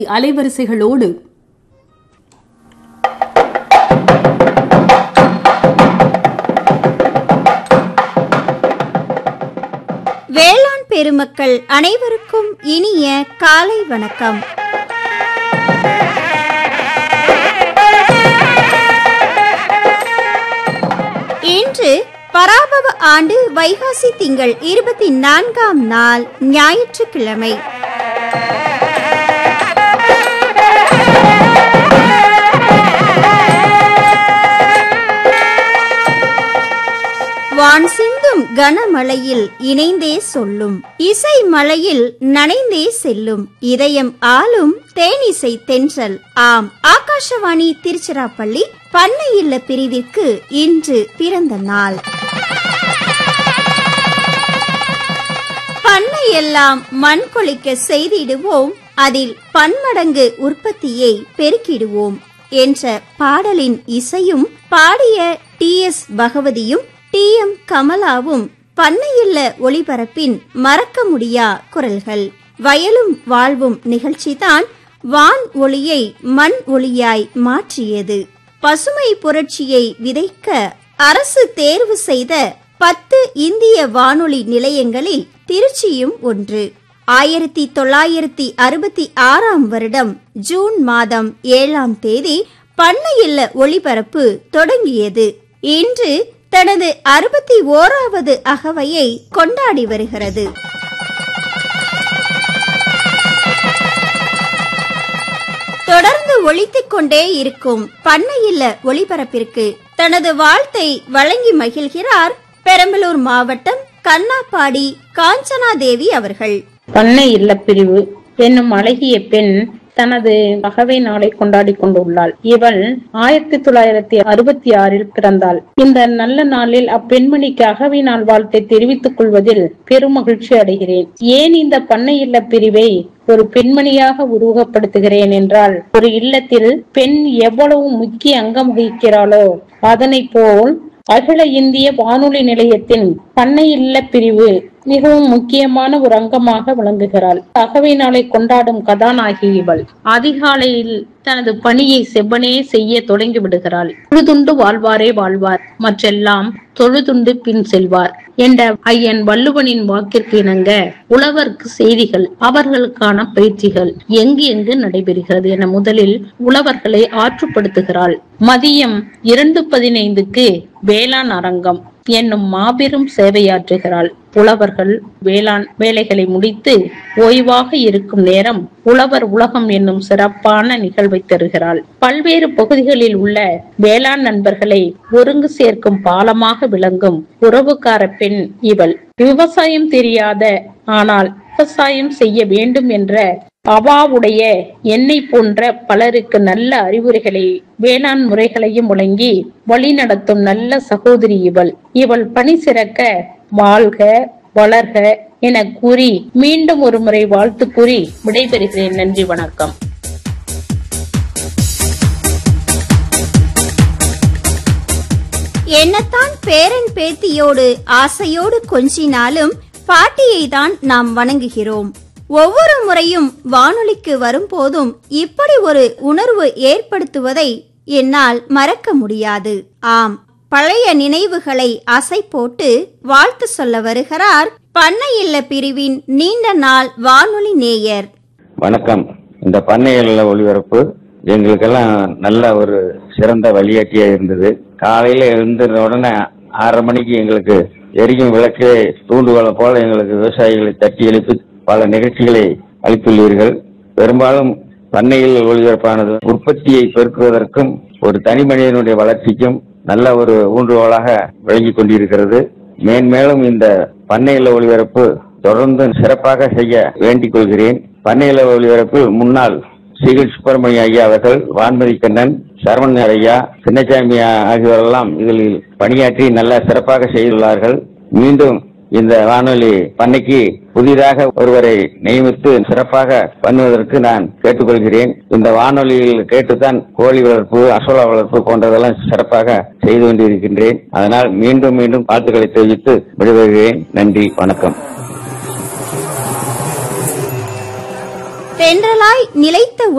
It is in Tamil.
அலைவரிசைகளோடு வேளாண் பெருமக்கள் அனைவருக்கும் இனிய காலை வணக்கம் இன்று பராபவ ஆண்டு வைகாசி திங்கள் இருபத்தி நான்காம் நாள் ஞாயிற்றுக்கிழமை வான் சிந்தும் கனமழையில் இணைந்தே சொல்லும் இசை மலையில் நனைந்தே செல்லும் இதயம் ஆளும் தேனிசை தென்றல் ஆம் ஆகாஷவாணி திருச்சிராப்பள்ளி பண்ணை இல்ல பிரிவிற்கு இன்று பிறந்த நாள் பண்ணை எல்லாம் மண் கொளிக்க செய்திடுவோம் அதில் பன்மடங்கு உற்பத்தியை பெருக்கிடுவோம் என்ற பாடலின் இசையும் பாடிய டி எஸ் பகவதியும் டி எம் கமலாவும் பண்ணையில்ல ஒளிபரப்பின் மறக்க முடியா குரல்கள் வயலும் வாழ்வும் நிகழ்ச்சிதான் வான் ஒளியை மண் ஒளியாய் மாற்றியது பசுமை புரட்சியை விதைக்க அரசு தேர்வு செய்த பத்து இந்திய வானொலி நிலையங்களில் திருச்சியும் ஒன்று ஆயிரத்தி தொள்ளாயிரத்தி அறுபத்தி ஆறாம் வருடம் ஜூன் மாதம் ஏழாம் தேதி பண்ணையில்ல ஒளிபரப்பு தொடங்கியது இன்று தனது அறுபத்தி ஓராவது அகவையை கொண்டாடி வருகிறது தொடர்ந்து ஒழித்துக் கொண்டே இருக்கும் பண்ணையில்ல ஒளிபரப்பிற்கு தனது வாழ்த்தை வழங்கி மகிழ்கிறார் பெரம்பலூர் மாவட்டம் கண்ணாப்பாடி காஞ்சனாதேவி அவர்கள் பண்ணை இல்லப்பிரிவு என்னும் அழகிய பெண் தனது அகவை நாளை கொண்டாடி கொண்டுள்ளாள் இவள் ஆயிரத்தி தொள்ளாயிரத்தி அறுபத்தி ஆறில் பிறந்தாள் இந்த நல்ல நாளில் அப்பெண்மணிக்கு அகவை நாள் வாழ்த்தை தெரிவித்துக் கொள்வதில் பெரும் மகிழ்ச்சி அடைகிறேன் ஏன் இந்த பண்ணை இல்ல பிரிவை ஒரு பெண்மணியாக உருவகப்படுத்துகிறேன் என்றால் ஒரு இல்லத்தில் பெண் எவ்வளவு முக்கிய அங்கம் வகிக்கிறாளோ அதனை போல் அகில இந்திய வானொலி நிலையத்தின் பண்ணை இல்ல பிரிவு மிகவும் முக்கியமான ஒரு அங்கமாக விளங்குகிறாள் அகவை நாளை கொண்டாடும் கதாநாயகி இவள் அதிகாலையில் தனது பணியை செவ்வனே செய்ய தொடங்கி விடுகிறாள் தொழுதுண்டு வாழ்வாரே வாழ்வார் மற்றெல்லாம் தொழுதுண்டு பின் செல்வார் என்ற ஐயன் வள்ளுவனின் வாக்கிற்கு இணங்க உழவர்க்கு செய்திகள் அவர்களுக்கான பயிற்சிகள் எங்கு எங்கு நடைபெறுகிறது என முதலில் உழவர்களை ஆற்றுப்படுத்துகிறாள் மதியம் இரண்டு பதினைந்துக்கு வேளாண் அரங்கம் என்னும் மாபெரும் சேவையாற்றுகிறாள் புலவர்கள் வேளாண் வேலைகளை முடித்து ஓய்வாக இருக்கும் நேரம் உழவர் உலகம் என்னும் சிறப்பான நிகழ்வை தருகிறாள் பல்வேறு பகுதிகளில் உள்ள வேளாண் நண்பர்களை ஒருங்கு சேர்க்கும் பாலமாக விளங்கும் உறவுக்கார பெண் இவள் விவசாயம் தெரியாத ஆனால் விவசாயம் செய்ய வேண்டும் என்ற அவாவுடைய என்னை போன்ற பலருக்கு நல்ல அறிவுரைகளை வேளாண் முறைகளையும் முழங்கி வழிநடத்தும் நல்ல சகோதரி இவள் இவள் பணி சிறக்க வாழ்க வளர்க என கூறி மீண்டும் ஒரு முறை வாழ்த்து கூறி விடைபெறுகிறேன் நன்றி வணக்கம் என்னத்தான் பேரன் பேத்தியோடு ஆசையோடு கொஞ்சினாலும் பாட்டியை தான் நாம் வணங்குகிறோம் ஒவ்வொரு முறையும் வானொலிக்கு வரும்போதும் இப்படி ஒரு உணர்வு ஏற்படுத்துவதை என்னால் மறக்க முடியாது ஆம் பழைய நினைவுகளை அசை போட்டு வாழ்த்து சொல்ல வருகிறார் பண்ணை இல்ல பிரிவின் நீண்ட நாள் வானொலி நேயர் வணக்கம் இந்த பண்ணைகளில் ஒளிபரப்பு எங்களுக்கெல்லாம் நல்ல ஒரு சிறந்த வழிகாட்டியா இருந்தது காலையில எழுந்த உடனே ஆறரை மணிக்கு எங்களுக்கு எரியும் விளக்கு தூண்டுகோலை போல எங்களுக்கு விவசாயிகளை தட்டி எழுப்பி பல நிகழ்ச்சிகளை அளித்துள்ளீர்கள் பெரும்பாலும் பண்ணையில் ஒளிபரப்பானது உற்பத்தியை பெருக்குவதற்கும் ஒரு தனி மனிதனுடைய வளர்ச்சிக்கும் நல்ல ஒரு ஊன்றுகோலாக விளங்கி கொண்டிருக்கிறது மேன்மேலும் இந்த பண்ணையில ஒளிபரப்பு தொடர்ந்து சிறப்பாக செய்ய வேண்டிக் கொள்கிறேன் பண்ணையில ஒளிபரப்பில் முன்னாள் சீகல் சுப்பிரமணிய ஐயா அவர்கள் வான்மதி கண்ணன் சரவணன் ஐயா சின்னசாமி ஆகியோரெல்லாம் இதில் பணியாற்றி நல்ல சிறப்பாக செய்துள்ளார்கள் மீண்டும் இந்த வானொலி பண்ணைக்கு புதிதாக ஒருவரை நியமித்து சிறப்பாக பண்ணுவதற்கு நான் கேட்டுக்கொள்கிறேன் இந்த வானொலியில் கேட்டுத்தான் கோழி வளர்ப்பு அசோலா வளர்ப்பு போன்றதெல்லாம் சிறப்பாக செய்து கொண்டிருக்கின்றேன் அதனால் மீண்டும் மீண்டும் வாழ்த்துக்களை தெரிவித்து விடைபெறுகிறேன் நன்றி வணக்கம் தென்றலாய் நிலைத்த